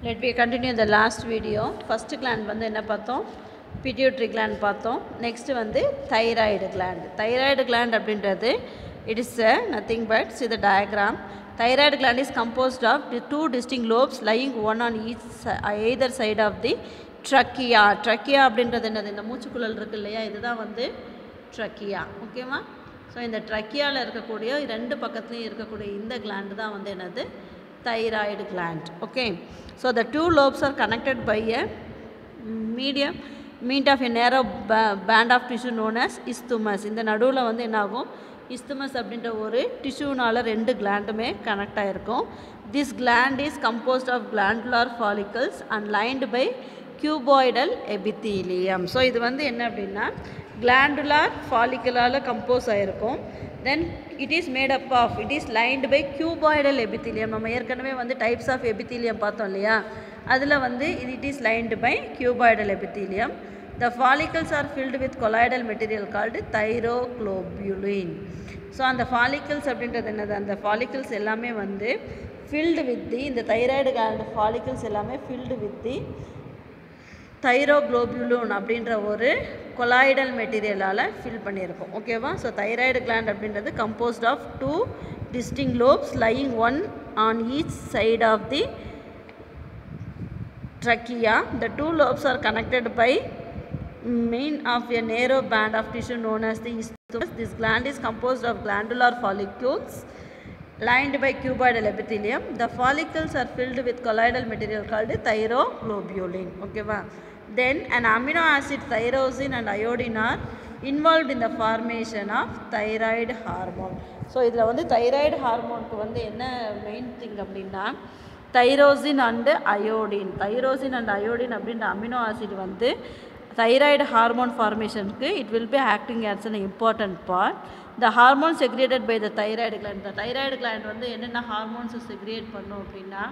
Let me continue the last video. First gland வந்து என்ன பார்த்தோம் pituitary gland பார்த்தோம் next வந்து thyroid gland. thyroid gland அப்படின்றது it is a nothing but see the diagram. thyroid gland is composed of the two distinct lobes lying one on each si- either side of the trachea. trachea அப்படின்றது என்னது இந்த மூச்சுக்குழல் இருக்கு இல்லையா இதுதான் வந்து trachea ஓகேவா so இந்த ட்ரக்கியாவில் இருக்கக்கூடிய ரெண்டு பக்கத்துலையும் இருக்கக்கூடிய இந்த gland தான் வந்து என்னது thyroid gland okay so the two lobes are connected by a medium meet of a narrow ba- band of tissue known as isthmus இந்த நடுவில் வந்து என்ன ஆகும் isthmus அப்படின்ற ஒரு டிஷ்யூனால் ரெண்டு கிளாண்டுமே கனெக்ட் ஆகிருக்கும் this gland is composed of glandular follicles and lined by cuboidal epithelium so இது வந்து என்ன அப்படின்னா கிளாண்டுலார் ஃபாலிக்கலால் கம்போஸ் ஆகிருக்கும் then it is made up of it is lined by cuboidal epithelium நம்ம ஏற்கனவே வந்து டைப்ஸ் ஆஃப் epithelium பார்த்தோம் இல்லையா அதில் வந்து இது it is lined by cuboidal epithelium the follicles are filled with colloidal material called thyroglobulin so அந்த follicles அப்படின்றது என்னது அந்த follicles எல்லாமே வந்து filled with the இந்த thyroid gland follicles எல்லாமே filled with the தைரோக்ளோபியூலூன் அப்படின்ற ஒரு கொலாய்டல் மெட்டீரியலால் ஃபில் பண்ணியிருக்கோம் ஓகேவா ஸோ தைராய்டு gland அப்படின்றது composed of two distinct lobes lying one on each side of the trachea. The two lobes are connected by mean of a narrow band of tissue known as the isthmus. This gland is composed of glandular follicles lined by cuboidal epithelium. The follicles are filled with colloidal material called thyroglobulin. Okay, va? Then an amino acid tyrosine and iodine are involved in the formation of thyroid hormone. So இதில் வந்து thyroid ஹார்மோனுக்கு வந்து என்ன main thing அப்படின்னா tyrosine and iodine tyrosine and iodine அப்படின்ற amino acid வந்து thyroid hormone ஃபார்மேஷனுக்கு it will be acting as an important part the hormone secreted by the thyroid gland இந்த தைராய்டு gland வந்து என்னென்ன ஹார்மோன்ஸை செக்ரியேட் பண்ணும் அப்படின்னா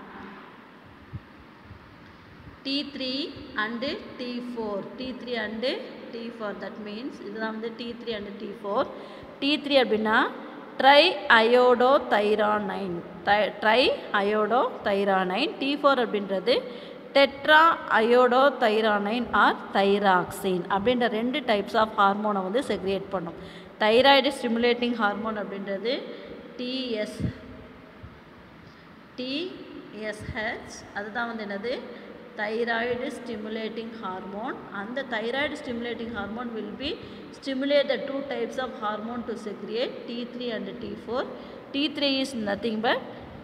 T three and T four T three and T four that means இதுதான் வந்து T three and T four T three அப்படின்னா triiodothyronine thy triiodothyronine T four அப்படின்றது tetraiodothyronine or thyroxine அப்படின்ற ரெண்டு types of ஹார்மோனை வந்து secrete பண்ணும் thyroid stimulating hormone அப்படின்றது டிஎஸ் டிஎஸ்ஹெச் அதுதான் வந்து என்னது தைராய்டு ஸ்டிமுலேட்டிங் ஹார்மோன் அந்த thyroid stimulating hormone will be stimulate the two types of hormone to secrete T3 and T4. T3 is nothing but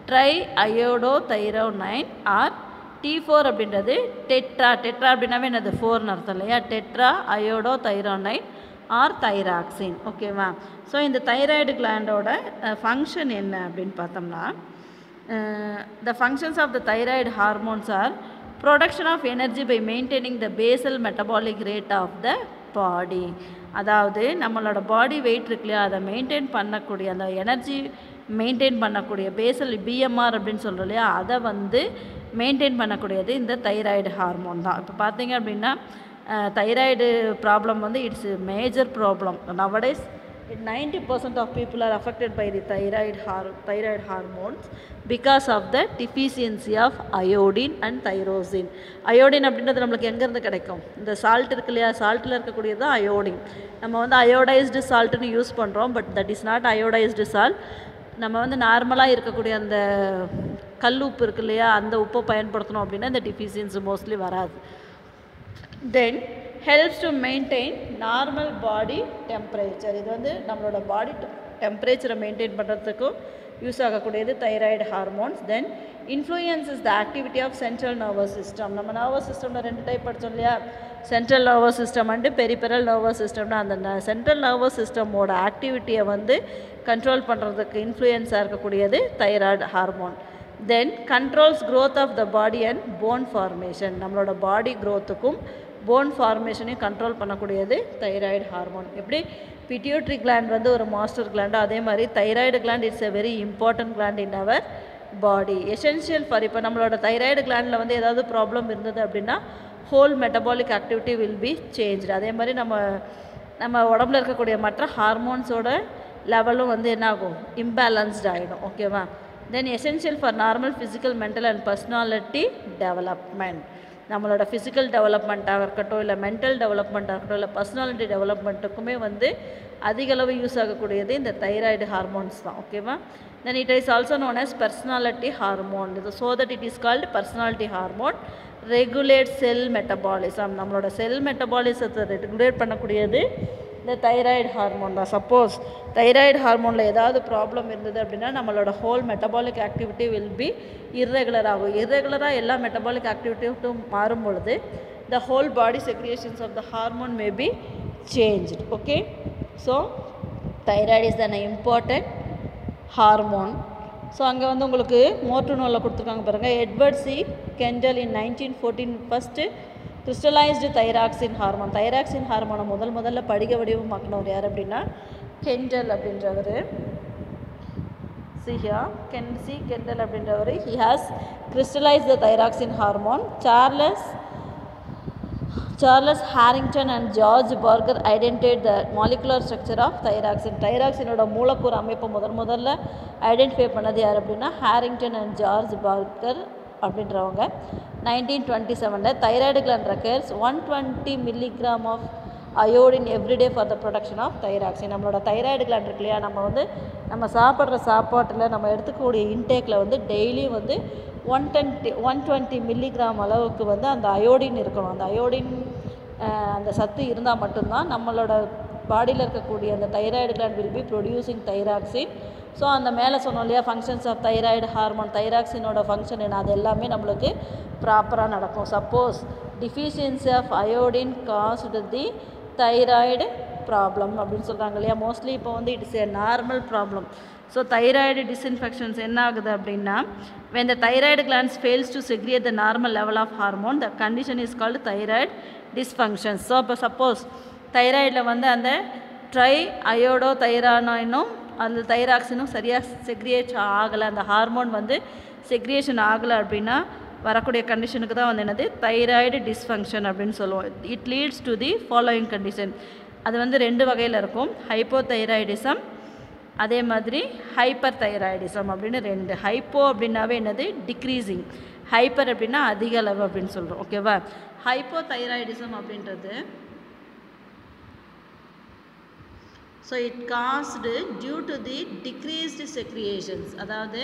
triiodothyronine or T4 அப்படின்றது tetra tetra அப்படின்னாவே என்னது ஃபோர்னு அர்த்தம் இல்லையா tetraiodothyronine or thyroxine ஓகேவா so இந்த thyroid கிளாண்டோட function என்ன அப்படின்னு பார்த்தோம்னா the functions of the thyroid hormones are production of energy by maintaining the basal metabolic rate of the body அதாவது நம்மளோட பாடி வெயிட் இருக்கு இல்லையா அதை மெயின்டைன் பண்ணக்கூடிய அந்த எனர்ஜி மெயின்டைன் பண்ணக்கூடிய பேசல் பிஎம்ஆர் அப்படின்னு சொல்கிறோம் இல்லையா அதை வந்து மெயின்டைன் பண்ணக்கூடியது இந்த தைராய்டு ஹார்மோன் தான் இப்போ பார்த்தீங்க அப்படின்னா தைராய்டு ப்ராப்ளம் வந்து it's major problem nowadays ninety percent of people are affected by the thyroid hor thyroid hormones because of the deficiency of iodine and tyrosine iodine அப்படின்றது நம்மளுக்கு எங்கேருந்து கிடைக்கும் இந்த சால்ட் இருக்கு இல்லையா சால்ட்டில் இருக்கக்கூடியது தான் அயோடின் நம்ம வந்து அயோடைஸ்டு சால்ட்டுன்னு யூஸ் பண்ணுறோம் but that is not iodised salt நம்ம வந்து நார்மலாக இருக்கக்கூடிய அந்த கல் உப்பு இருக்கு இல்லையா அந்த உப்பை பயன்படுத்தணும் அப்படின்னா இந்த டிஃபிஷியன்சி மோஸ்ட்லி வராது then helps to maintain normal body temperature இது வந்து நம்மளோட பாடி டெம்பரேச்சரை மெயின்டைன் பண்ணுறதுக்கும் யூஸ் ஆகக்கூடியது thyroid hormones then influences the activity of central nervous system நம்ம நர்வஸ் சிஸ்டமில் ரெண்டு டைப் படித்தோம் இல்லையா central nervous system and peripheral nervous சிஸ்டம்னா அந்த சென்ட்ரல் நர்வஸ் சிஸ்டமோட ஆக்டிவிட்டியை வந்து கண்ட்ரோல் பண்ணுறதுக்கு இன்ஃப்ளூயன்ஸாக இருக்கக்கூடியது thyroid hormone then controls growth of the body and bone formation நம்மளோட பாடி க்ரோத்துக்கும் போன் ஃபார்மேஷனையும் கண்ட்ரோல் பண்ணக்கூடியது தைராய்டு ஹார்மோன் எப்படி பிட்யூட்ரி கிளாண்ட் வந்து ஒரு மாஸ்டர் கிளாண்டோ அதே மாதிரி thyroid gland it's a very important gland in our body essential for இப்போ நம்மளோட தைராய்டு கிளாண்டில் வந்து ஏதாவது ப்ராப்ளம் இருந்தது அப்படின்னா whole metabolic activity will be change அதே மாதிரி நம்ம நம்ம உடம்புல இருக்கக்கூடிய மற்ற ஹார்மோன்ஸோட லெவலும் வந்து என்ன ஆகும் இம்பேலன்ஸ்ட் ஆகிடும் ஓகேவா then essential for normal physical mental and personality development நம்மளோட ஃபிசிக்கல் டெவலப்மெண்ட்டாக இருக்கட்டும் இல்லை மென்டல் டெவலப்மெண்ட்டாக இருக்கட்டும் இல்லை பர்சனாலிட்டி டெவலப்மெண்ட்டுக்குமே வந்து அதிக அளவு யூஸ் ஆகக்கூடியது இந்த தைராய்டு ஹார்மோன்ஸ் தான் ஓகேவா then it is also known as personality hormone இது so that it is called personality hormone regulate cell metabolism நம்மளோட செல் மெட்டபாலிசத்தை ரெகுலேட் பண்ணக்கூடியது இந்த தைராய்டு ஹார்மோன் தான் சப்போஸ் தைராய்டு ஹார்மோனில் ஏதாவது ப்ராப்ளம் இருந்தது அப்படின்னா நம்மளோட whole metabolic activity will be irregular ஆகும் இர்ரெகுலராக எல்லா மெட்டபாலிக் ஆக்டிவிட்டியும் மாறும் பொழுது the whole body secretions of the hormone may be changed okay so thyroid is than important hormone so அங்கே வந்து உங்களுக்கு மோட்டு நூலில் கொடுத்துருக்காங்க பாருங்கள் Edward C Kendall in nineteen fourteen first crystallised thyroxine hormone thyroxine ஹார்மோனை முதல் முதல்ல படிக வடிவமாக்கினவர் யார் அப்படின்னா கெண்டல் அப்படின்றவர் சிஹியா கென் சி கெண்டல் அப்படின்றவர் he has crystallise the thyroxine hormone Charles Charles Harington and George Barger identified the molecular structure of thyroxine தைராக்சினோட மூலக்கூறு அமைப்பை முதன் முதல்ல ஐடென்டிஃபை பண்ணது யார் அப்படின்னா ஹாரிங்டன் அண்ட் ஜார்ஜ் பர்கர் அப்படின்றவங்க நைன்டீன் டுவெண்ட்டி செவனில் thyroid gland ரெக்கர்ஸ் one twenty milligram of iodine every day for the production of thyroxine நம்மளோட தைராய்டு கிளாண்ட் இருக்கு இல்லையா நம்ம வந்து நம்ம சாப்பிட்ற சாப்பாட்டில் நம்ம எடுத்துக்கக்கூடிய இன்டேக்கில் வந்து டெய்லியும் வந்து one twenty one twenty milligram அளவுக்கு வந்து அந்த அயோடின் இருக்கணும் அந்த அயோடின் அந்த சத்து இருந்தால் மட்டும்தான் நம்மளோட பாடியில் இருக்கக்கூடிய அந்த thyroid gland will be producing thyroxine so அந்த மேலே சொன்னோம் இல்லையா ஃபங்க்ஷன்ஸ் ஆஃப் தைராய்டு ஹார்மோன் தைராக்சினோட ஃபங்க்ஷன் என்ன அது எல்லாமே நம்மளுக்கு ப்ராப்பராக நடக்கும் suppose deficiency of iodine caused the thyroid problem அப்படின்னு சொல்கிறாங்க இல்லையா மோஸ்ட்லி இப்போ வந்து it's a normal problem so thyroid disinfections என்ன ஆகுது அப்படின்னா when the thyroid glands fails to secrete the normal level of hormone the condition is called thyroid dysfunction so இப்போ suppose தைராய்டில் வந்து அந்த ட்ரை அயோடோ தைரானாயினும் அந்த தைராக்சினும் சரியாக செக்ரியேட் ஆகலை அந்த ஹார்மோன் வந்து செக்ரியேஷன் ஆகலை அப்படின்னா வரக்கூடிய கண்டிஷனுக்கு தான் வந்து என்னது தைராய்டு டிஸ்ஃபங்க்ஷன் அப்படின்னு சொல்லுவோம் it leads to the following condition அது வந்து ரெண்டு வகையில் இருக்கும் ஹைப்போதைராய்டிசம் அதே மாதிரி ஹைப்பர் தைராய்டிசம் அப்படின்னு ரெண்டு ஹைப்போ அப்படின்னாவே என்னது டிக்ரீசிங் ஹைப்பர் அப்படின்னா அதிக அளவு அப்படின்னு சொல்கிறோம் ஓகேவா ஹைப்போ தைராய்டிசம் அப்படின்றது so it caused due to the decreased secretions அதாவது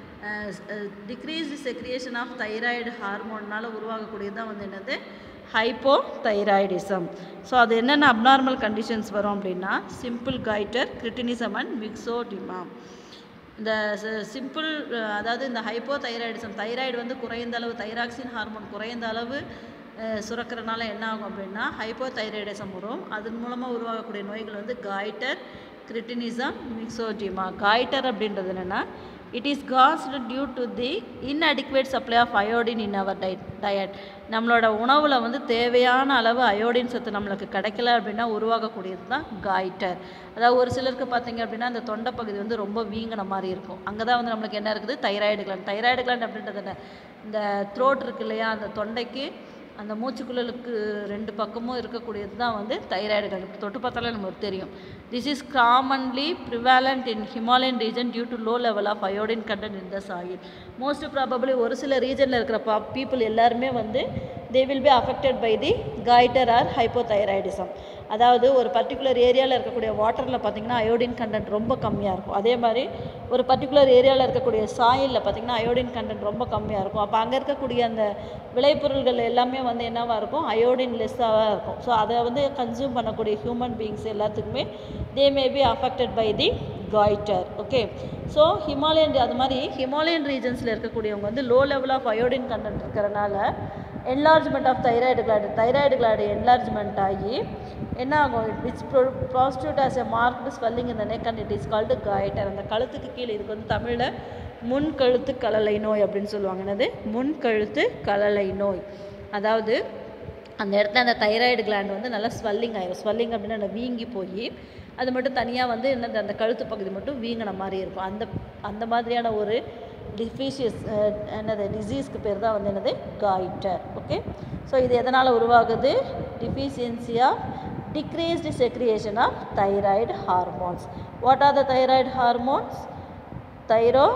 டிக்ரீஸ்டு செக்ரியேஷன் ஆஃப் தைராய்டு ஹார்மோன்னால் உருவாகக்கூடியது தான் வந்து என்னது ஹைப்போ தைராய்டிசம் ஸோ அது என்னென்ன அப்நார்மல் கண்டிஷன்ஸ் வரும் அப்படின்னா simple goitre cretinism and myxoedema இந்த சிம்பிள் அதாவது இந்த ஹைப்போ தைராய்டிசம் தைராய்டு வந்து குறைந்த அளவு தைராக்சின் ஹார்மோன் குறைந்த அளவு சுரக்கிறனால என்ன ஆகும் அப்படின்னா ஹைப்போ தைராய்டிசம் வரும் அதன் மூலமாக உருவாகக்கூடிய நோய்கள் வந்து காய்டர் கிரிட்டினிசம் மிக்சோடிமா காய்டர் அப்படின்றது என்னென்னா it is caused due to the inadequate supply of iodine in our diet diet நம்மளோட உணவில் வந்து தேவையான அளவு அயோடின் சத்து நம்மளுக்கு கிடைக்கல அப்படின்னா உருவாகக்கூடியது தான் காய்டர் அதாவது ஒரு சிலருக்கு பார்த்தீங்க அப்படின்னா அந்த தொண்டை பகுதி வந்து ரொம்ப வீங்கின மாதிரி இருக்கும் அங்கே தான் வந்து நம்மளுக்கு என்ன இருக்குது தைராய்டு கிளாண்ட் தைராய்டு கிளாண்ட் அப்படின்றது என்ன இந்த த்ரோட் இருக்கு இல்லையா அந்த தொண்டைக்கு அந்த மூச்சுக்குழலுக்கு ரெண்டு பக்கமும் இருக்கக்கூடியது தான் வந்து தைராய்டு கிளாண்ட் தொட்டு பார்த்தாலே நமக்கு தெரியும் this is commonly prevalent in Himalayan region due to low level of iodine content in the soil most probably ஒரு சில ரீஜனில் இருக்கிற பா பீப்புள் எல்லாருமே வந்து they will be affected by the goitre or hypothyroidism அதாவது ஒரு பர்டிகுலர் ஏரியாவில் இருக்கக்கூடிய வாட்டரில் பார்த்திங்கன்னா அயோடின் கண்டென்ட் ரொம்ப கம்மியாக இருக்கும் அதே மாதிரி ஒரு பர்டிகுலர் ஏரியாவில் இருக்கக்கூடிய சாயிலில் பார்த்திங்கன்னா அயோடின் கண்டென்ட் ரொம்ப கம்மியாக இருக்கும் அப்போ அங்கே இருக்கக்கூடிய அந்த விளைபொருள்கள் எல்லாமே வந்து என்னவாக இருக்கும் அயோடின் லெஸ்ஸாக இருக்கும் ஸோ அதை வந்து கன்சியூம் பண்ணக்கூடிய ஹியூமன் பீயிங்ஸ் எல்லாத்துக்குமே they may be affected by the goitre okay so Himalayan அது மாதிரி ஹிமாலயன் ரீஜன்ஸில் இருக்கக்கூடியவங்க வந்து low level of iodine content இருக்கிறனால enlargement of thyroid gland thyroid gland enlargement ஆகி என்ன ஆகும் which pro protrude as a marked swelling இந்த neck and it is called goitre அந்த கழுத்துக்கு கீழே இதுக்கு வந்து தமிழில் முன் கழுத்து கலலை நோய் அப்படின்னு சொல்லுவாங்க என்னது முன் கழுத்து கலலை நோய் அதாவது அந்த இடத்துல அந்த தைராய்டு கிளாண்ட் வந்து நல்லா ஸ்வெல்லிங் ஆயிரும் ஸ்வெல்லிங் அப்படின்னா அந்த வீங்கி போய் அது மட்டும் தனியாக வந்து என்னது அந்த கழுத்து பகுதி மட்டும் வீங்கின மாதிரி இருக்கும் அந்த அந்த மாதிரியான ஒரு டிஃபிஷியஸ் என்னது டிசீஸ்க்கு பேர் தான் வந்து என்னது காய்டர் ஓகே ஸோ இது எதனால் உருவாகுது deficiency of decreased secretion of thyroid hormones what are the thyroid hormones thyro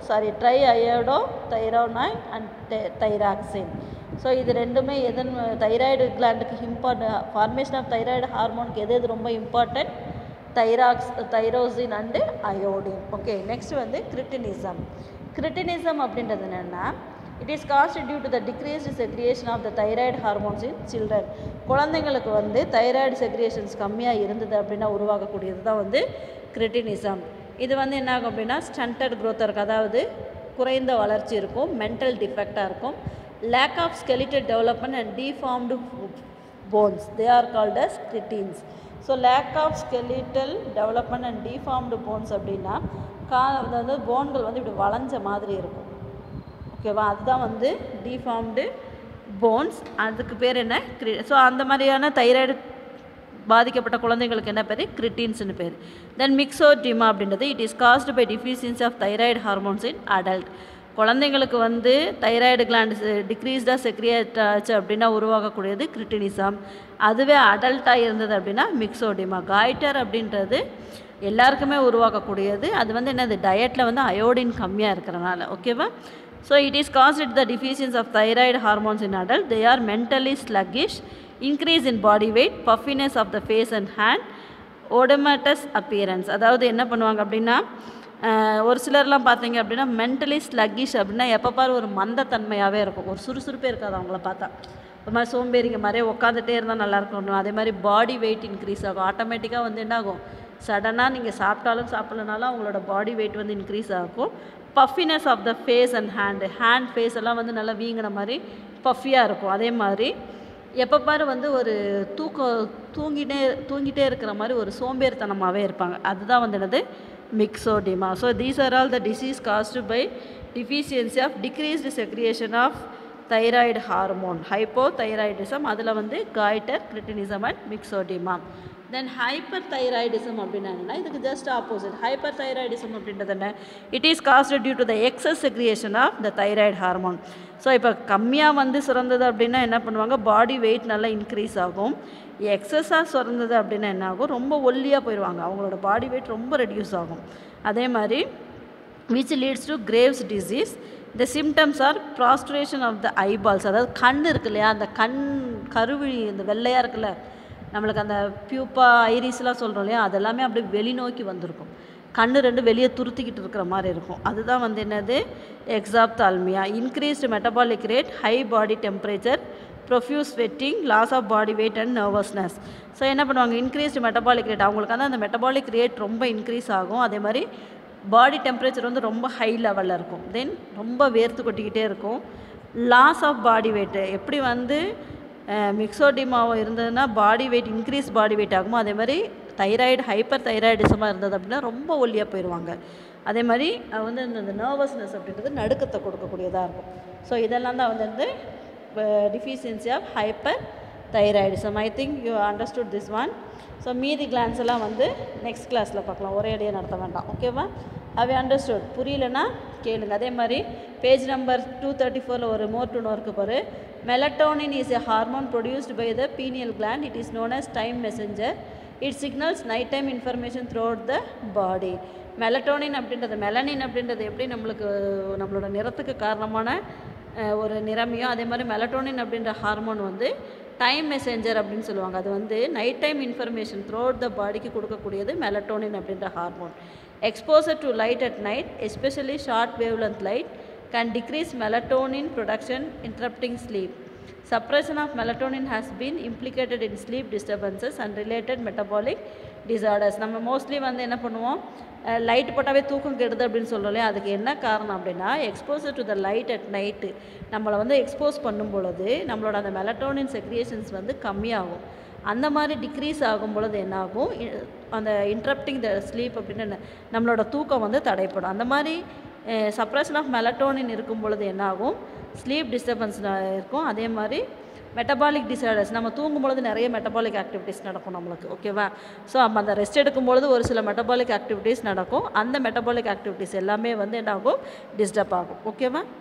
sorry triiodothyronine and thyroxine so இது ரெண்டுமே எதன் தைராய்டு கிளாண்டுக்கு இம்பார்ட்டன் ஃபார்மேஷன் ஆஃப் தைராய்டு ஹார்மோனுக்கு எது எது ரொம்ப important thyrox tyrosine and iodine okay next வந்து cretinism cretinism அப்படின்றது என்னென்னா it is caused due to the decreased secretion of the thyroid hormones in children குழந்தைங்களுக்கு வந்து தைராய்டு செக்ரியேஷன்ஸ் கம்மியாக இருந்தது அப்படின்னா உருவாகக்கூடியது தான் வந்து கிரிட்டினிசம் இது வந்து என்ன ஆகும் அப்படின்னா ஸ்டண்டட் growth இருக்கும் அதாவது குறைந்த வளர்ச்சி இருக்கும் மென்டல் டிஃபெக்டாக இருக்கும் lack of skeletal development and deformed bones they are called as cretins so lack of skeletal development and deformed bones அப்படின்னா கா அதாவது போன்கள் வந்து இப்படி வளைஞ்ச மாதிரி இருக்கும் ஓகேவா அதுதான் வந்து டிஃபார்ம்டு போன்ஸ் அதுக்கு பேர் என்ன கிரி ஸோ அந்த மாதிரியான தைராய்டு பாதிக்கப்பட்ட குழந்தைங்களுக்கு என்ன பேர் கிரிட்டின்ஸ்னு பேர் தென் மிக்சோடிமா அப்படின்றது it is caused by deficiency of thyroid hormones in adult குழந்தைங்களுக்கு வந்து தைராய்டு கிளாண்ட் டிக்ரீஸ்டாக செக்ரியேட் ஆச்சு அப்படின்னா உருவாகக்கூடியது கிரிட்டினிசம் அதுவே அடல்ட்டாக இருந்தது அப்படின்னா மிக்சோடிமா காய்டர் அப்படின்றது எல்லாருக்குமே உருவாக்கக்கூடியது அது வந்து என்னது டயட்டில் வந்து அயோடின் கம்மியாக இருக்கிறனால ஓகேவா so it is caused the deficiency of thyroid hormones in adult they are mentally sluggish increase in body weight puffiness of the face and hand oedematous appearance அதாவது என்ன பண்ணுவாங்க அப்படின்னா ஆஹ், ஒரு சிலர்லாம் பார்த்தீங்க அப்படின்னா மென்டலி ஸ்லக்கிஷ் அப்படின்னா எப்போ பாரு ஒரு மந்தத்தன்மையாகவே இருக்கும் ஒரு சுறுசுறுப்பே இருக்காது அவங்கள பார்த்தா ஒரு மாதிரி சோம்பேறிங்க மாதிரியே உட்காந்துட்டே இருந்தால் நல்லா இருக்கணும் அதே மாதிரி பாடி வெயிட் இன்க்ரீஸ் ஆகும் ஆட்டோமேட்டிக்காக வந்து என்ன ஆகும் சடனாக நீங்கள் சாப்பிட்டாலும் சாப்பிட்லனாலும் அவங்களோட பாடி வெயிட் வந்து இன்க்ரீஸ் ஆகும் puffiness of the face and hand hand face எல்லாம் வந்து நல்லா வீங்கின மாதிரி பஃபியாக இருக்கும் அதே மாதிரி எப்போ பாரு வந்து ஒரு தூக்கம் தூங்கிட்டே தூங்கிட்டே இருக்கிற மாதிரி ஒரு சோம்பேறித்தனமாகவே இருப்பாங்க அதுதான் வந்து என்னது myxoedema so these are all the disease caused by deficiency of decreased secretion of thyroid hormone hypothyroidism அதில் வந்து goitre cretinism and myxoedema then hyperthyroidism அப்படின்னா என்னன்னா இதுக்கு ஜஸ்ட் ஆப்போசிட் ஹைப்பர் தைராய்டிசம் அப்படின்றது என்ன it is caused due to the excess secretion of the thyroid hormone so இப்போ கம்மியாக வந்து சுரந்தது அப்படின்னா என்ன பண்ணுவாங்க பாடி வெயிட் நல்லா இன்க்ரீஸ் ஆகும் எக்ஸஸாக சுரந்தது அப்படின்னா என்ன ஆகும் ரொம்ப ஒல்லியாக போயிடுவாங்க அவங்களோட பாடி வெயிட் ரொம்ப ரெடியூஸ் ஆகும் அதே மாதிரி which leads to Graves disease the symptoms are prostration of the eyeballs அதாவது கண் இருக்கு இல்லையா அந்த கண் கருவிழி இந்த வெள்ளையாக இருக்குல்ல நம்மளுக்கு அந்த பியூப்பா ஐரிஸ்லாம் சொல்கிறோம் இல்லையா அதெல்லாமே அப்படியே வெளிநோக்கி வந்திருக்கும் கண்ணு ரெண்டு வெளியே துருத்திக்கிட்டு இருக்கிற மாதிரி இருக்கும் அதுதான் வந்து என்னது exophthalmia increased metabolic rate high body temperature profuse sweating loss of body weight and nervousness so என்ன பண்ணுவாங்க இன்க்ரீஸ்டு மெட்டபாலிக் ரேட் அவங்களுக்கு வந்து அந்த மெட்டபாலிக் ரேட் ரொம்ப இன்க்ரீஸ் ஆகும் அதே மாதிரி பாடி டெம்பரேச்சர் வந்து ரொம்ப ஹை லெவலில் இருக்கும் தென் ரொம்ப வேர்த்து கொட்டிக்கிட்டே இருக்கும் லாஸ் ஆஃப் பாடி வெயிட்டு எப்படி வந்து மிக்சோடிமாவோ இருந்ததுன்னா body weight increase body weight ஆகுமோ அதே மாதிரி தைராய்டு ஹைப்பர் தைராய்டிசமாக இருந்தது அப்படின்னா ரொம்ப ஒல்லியாக போயிடுவாங்க அதே மாதிரி அஹ் வந்து இந்த நர்வஸ்னஸ் அப்படின்றது நடுக்கத்தை கொடுக்கக்கூடியதாக இருக்கும் ஸோ இதெல்லாம் தான் வந்து வந்து deficiency of hyperthyroidism I think you understood this one so மீதி கிளான்ஸ் எல்லாம் வந்து நெக்ஸ்ட் கிளாஸில் பார்க்கலாம் ஒரே அடியாக நடத்த வேண்டாம் ஓகேவா அவை அண்டர்ஸ்டுட் புரியலனா கேளுங்க அதே மாதிரி பேஜ் நம்பர் டூ தேர்ட்டி ஃபோரில் ஒரு மோர் டு நோருக்கு பாரு melatonin is a hormone produced by the pineal gland it is known as time messenger it signals night time information throughout the body melatonin அப்படின்றது melanin அப்படின்றது எப்படி நம்மளுக்கு நம்மளோட நிறத்துக்கு காரணமான அஹ், ஒரு நிறமையோ அதே மாதிரி மெலட்டோனின் அப்படின்ற ஹார்மோன் வந்து டைம் மெசேஞ்சர் அப்படின்னு சொல்லுவாங்க அது வந்து night time information throughout the பாடிக்கு கொடுக்கக்கூடியது மெலட்டோனின் அப்படின்ற hormone exposure to light at night especially short wavelength light can decrease melatonin production interrupting sleep suppression of melatonin has been implicated in sleep disturbances and related metabolic disorders நம்ம mostly வந்து என்ன பண்ணுவோம் light போட்டாவே தூக்கம் கெடுது அப்படின்னு சொல்கிறோம் இல்லையா அதுக்கு என்ன காரணம் அப்படின்னா exposure to the light at night நம்மளை வந்து எக்ஸ்போஸ் பண்ணும் பொழுது நம்மளோட அந்த மெலட்டோனின் செக்ரியேஷன்ஸ் வந்து கம்மியாகும் அந்த மாதிரி டிக்ரீஸ் ஆகும் பொழுது என்னாகும் இ- அந்த இன்ட்ரப்டிங் த ஸ்லீப் அப்படின்னு என்ன- நம்மளோட தூக்கம் வந்து தடைப்படும் அந்த மாதிரி சப்ரஷன் ஆஃப் மெலட்டோனின் இருக்கும் பொழுது என்னாகும் ஸ்லீப் டிஸ்டர்பன்ஸ் இருக்கும் அதே மாதிரி மெட்டபாலிக் டிசார்டர்ஸ் நம்ம தூங்கும் பொழுது நிறைய மெட்டபாலிக் ஆக்டிவிட்டீஸ் நடக்கும் நம்மளுக்கு ஓகேவா ஸோ நம்ம அந்த ரெஸ்ட் எடுக்கும் பொழுது ஒரு சில மெட்டபாலிக் ஆக்டிவிட்டீஸ் நடக்கும் அந்த மெட்டபாலிக் ஆக்டிவிட்டீஸ் எல்லாமே வந்து என்ன ஆகும் டிஸ்டர்ப் ஆகும் ஓகேவா